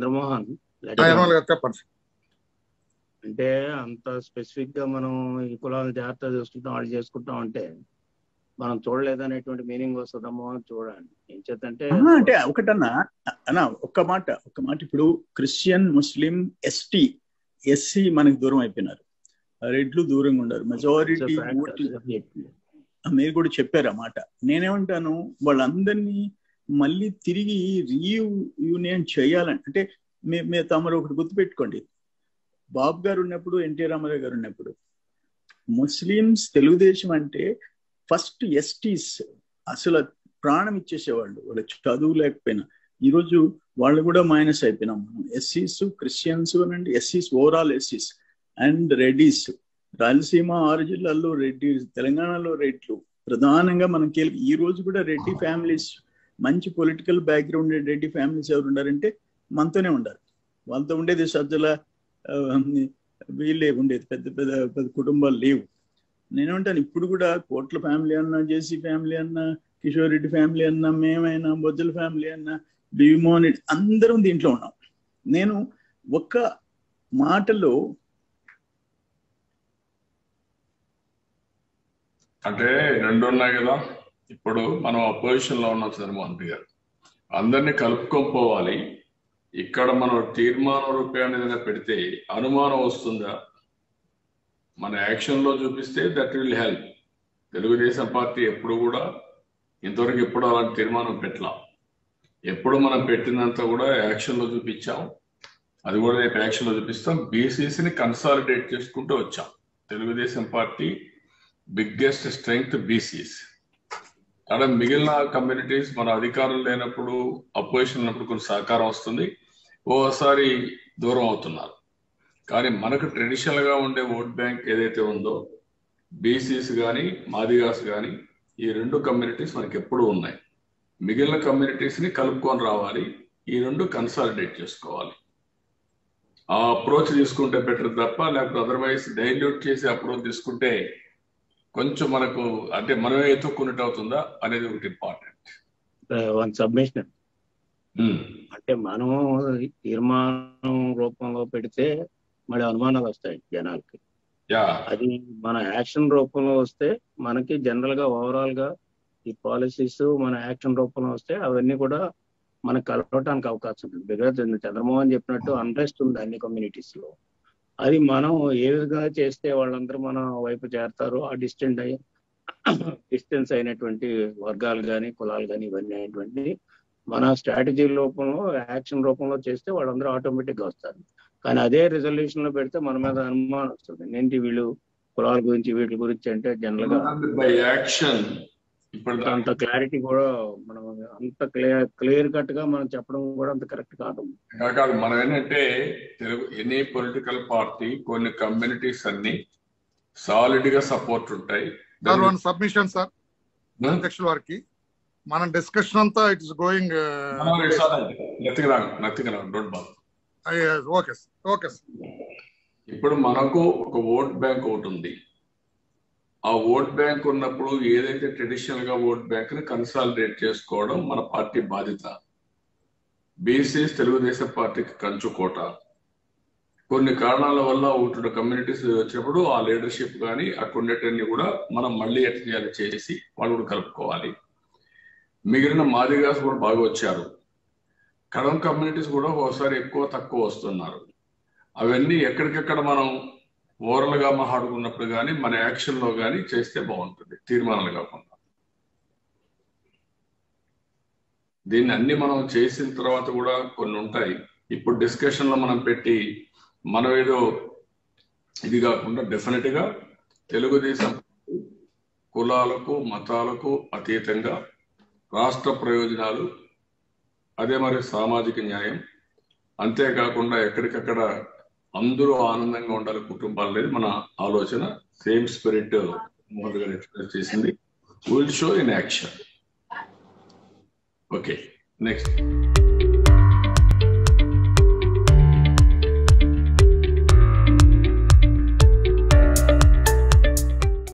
Chandramohan let ఆ, it Yanamala go. గారు చెప్పండి అంటే అంత స్పెసిఫిక్ గా మనం ఈ కులాలను జాగ్రత్త చూసుకుంటాం వాళ్ళు చేసుకుంటాం అంటే మనం చూడలేదనేటువంటి మీనింగ్ వస్తుందమ్మో అని చూడండి ఏం చేద్దంటే ఆహా, అంటే ఒకటన్నా అన్న ఒక్క మాట ఒక్క మాట ఇప్పుడు క్రిస్టియన్ ముస్లిం ఎస్టీ ఎస్సీ మనకి దూరం అయిపోయినారు రెడ్లు దూరంగా ఉన్నారు మెజారిటీ మీరు కూడా చెప్పారు ఆ మాట నేనేమంటాను వాళ్ళందరినీ మళ్ళీ తిరిగి రీయూనియన్ చేయాలని అంటే మీ మీ తమరు ఒకటి గుర్తుపెట్టుకోండి బాబు గారు ఉన్నప్పుడు ఎన్టీ రామారావు గారు ఉన్నప్పుడు ముస్లిమ్స్ తెలుగుదేశం అంటే ఫస్ట్ ఎస్టీస్ అసలు ప్రాణం ఇచ్చేసేవాళ్ళు వాళ్ళ చదువు లేకపోయినా ఈరోజు వాళ్ళు కూడా మైనస్ అయిపోయినాం మనం ఎస్సీస్ క్రిస్టియన్స్ అనండి ఎస్సీస్ ఓవరాల్ ఎస్సీస్ అండ్ రెడ్డీస్ రాయలసీమ ఆరు జిల్లాల్లో రెడ్డి తెలంగాణలో రెడ్లు ప్రధానంగా మనం కీలక ఈ రోజు కూడా రెడ్డి ఫ్యామిలీస్ మంచి పొలిటికల్ బ్యాక్గ్రౌండ్ రెడ్డి ఫ్యామిలీస్ ఎవరు ఉండారంటే మనతోనే ఉండారు వాళ్ళతో ఉండేది సజ్జల ఆ, వీళ్ళే ఉండేది పెద్ద పెద్ద పెద్ద కుటుంబాలు లేవు నేనేమంటాను ఇప్పుడు కూడా కోట్ల ఫ్యామిలీ అన్నా జేసీ ఫ్యామిలీ అన్నా కిషోర్ రెడ్డి ఫ్యామిలీ అన్నా మేమైనా బొజ్జల ఫ్యామిలీ అన్నా భీమోహన్ రెడ్డి అందరం దీంట్లో ఉన్నాం నేను ఒక్క మాటలో అంటే రెండు ఉన్నాయి కదా ఇప్పుడు మనం అపోజిషన్ లో ఉన్నాం చంద్రమోహన్ గారు అందరినీ కలుపుకోపోవాలి ఇక్కడ మనం తీర్మానం రూపాయలు ఏదైనా పెడితే అనుమానం వస్తుందా మన యాక్షన్ లో చూపిస్తే that will help Telugu Desam party ఎప్పుడు కూడా ఇంతవరకు ఎప్పుడు అలాంటి తీర్మానం పెట్టలా ఎప్పుడు మనం పెట్టినంత కూడా యాక్షన్ లో చూపించాం అది కూడా రేపు యాక్షన్ లో చూపిస్తాం బీసీసీని కన్సాలిడేట్ చేసుకుంటూ వచ్చాం Telugu Desam party biggest strength BCs అక్కడ మిగిలిన కమ్యూనిటీస్ మన అధికారం లేనప్పుడు అపోజిషన్ ఉన్నప్పుడు కొంచెం సహకారం వస్తుంది ఓసారి దూరం అవుతున్నారు కానీ మనకు ట్రెడిషనల్ గా ఉండే ఓట్ బ్యాంక్ ఏదైతే ఉందో బీసీస్ కానీ మాదిగాస్ కానీ ఈ రెండు కమ్యూనిటీస్ మనకి ఎప్పుడు ఉన్నాయి మిగిలిన కమ్యూనిటీస్ ని కలుపుకొని రావాలి ఈ రెండు కన్సాలిడేట్ చేసుకోవాలి ఆ అప్రోచ్ తీసుకుంటే బెటర్ తప్ప లేకపోతే అదర్వైజ్ డైల్యూట్ చేసి అప్రోచ్ తీసుకుంటే కొంచెం మనకు అంటే మనమే ఎత్తుక్కున్నట్టు అవుతుందా అనేది ఒకటి ఇంపార్టెంట్ వన్ సబ్మిషన్ అంటే మనం తీర్మానం రూపంలో పెడితే మళ్ళీ అనుమానాలు వస్తాయి జనాలకి యా అది మన యాక్షన్ రూపంలో వస్తే మనకి జనరల్ గా ఓవరాల్ గా ఈ పాలసీస్ మన యాక్షన్ రూపంలో వస్తే అవన్నీ కూడా మనకు కలవటానికి అవకాశం ఉంటుంది బికాజ్ చంద్రమోహన్ చెప్పినట్టు అన్రెస్ట్ ఉంది అన్ని కమ్యూనిటీస్ లో అది మనం ఏ విధంగా చేస్తే వాళ్ళందరూ మన వైపు చేరతారో ఆ డిస్టెంట్ అయ్యి డిస్టెన్స్ అయినటువంటి వర్గాలు కానీ కులాలు కానీ ఇవన్నీ అయినటువంటి మన స్ట్రాటజీ రూపంలో యాక్షన్ రూపంలో చేస్తే వాళ్ళందరూ ఆటోమేటిక్ గా వస్తారు కానీ అదే రిజల్యూషన్ లో పెడితే మన మీద అనుమానం వస్తుంది ఏంటి వీళ్ళు కులాల గురించి వీటి గురించి అంటే జనరల్ గా బై యాక్షన్ ఇప్పుడు అంత క్లారిటీ కూడా మనం అంత క్లియర్ క్లియర్ కట్ గా మనం చెప్పడం కూడా అంత కరెక్ట్ కాదు కాదు మనం ఏంటంటే తెలుగు ఎనీ పొలిటికల్ పార్టీ కొన్ని కమ్యూనిటీస్ అన్ని సాలిడ్ గా సపోర్ట్ ఉంటాయి సార్ వన్ సబ్మిషన్ సార్ అధ్యక్షుల వారికి మన డిస్కషన్ అంతా it's going nothing wrong nothing wrong don't ball okay sir okay sir ఇప్పుడు మనకు ఒక ఓట్ బ్యాంక్ ఒకటి ఉంది ఆ ఓట్ బ్యాంక్ ఉన్నప్పుడు ఏదైతే ట్రెడిషనల్ గా ఓట్ బ్యాంక్ ని కన్సాలిడేట్ చేసుకోవడం మన పార్టీ బాధ్యత బీసీఎస్ తెలుగుదేశం పార్టీకి కంచుకోట కొన్ని కారణాల వల్ల ఒకటి కమ్యూనిటీస్ వచ్చినప్పుడు ఆ లీడర్షిప్ కానీ అక్కడ ఉండేటన్ని కూడా మనం మళ్ళీ ఎట్లా చేయాలి చేసి వాళ్ళు కూడా కలుపుకోవాలి మిగిలిన మాదిగాస్ కూడా బాగా వచ్చారు కడమ కమ్యూనిటీస్ కూడా ఒకసారి ఎక్కువ తక్కువ వస్తున్నారు అవన్నీ ఎక్కడికెక్కడ మనం ఓరల్ గా మాట్లాడుకున్నప్పుడు కానీ మన యాక్షన్ లో కానీ చేస్తే బాగుంటుంది తీర్మానాలు కాకుండా దీన్ని అన్ని మనం చేసిన తర్వాత కూడా కొన్ని ఉంటాయి ఇప్పుడు డిస్కషన్ లో మనం పెట్టి మనం ఏదో ఇది కాకుండా డెఫినెట్ గా తెలుగుదేశం కులాలకు మతాలకు అతీతంగా రాష్ట్ర ప్రయోజనాలు అదే మరి సామాజిక న్యాయం అంతేకాకుండా ఎక్కడికక్కడ అందరూ ఆనందంగా ఉండాలి కుటుంబాలు అనేది మన ఆలోచన same spirit Mohan garu express చేసింది will show in action okay next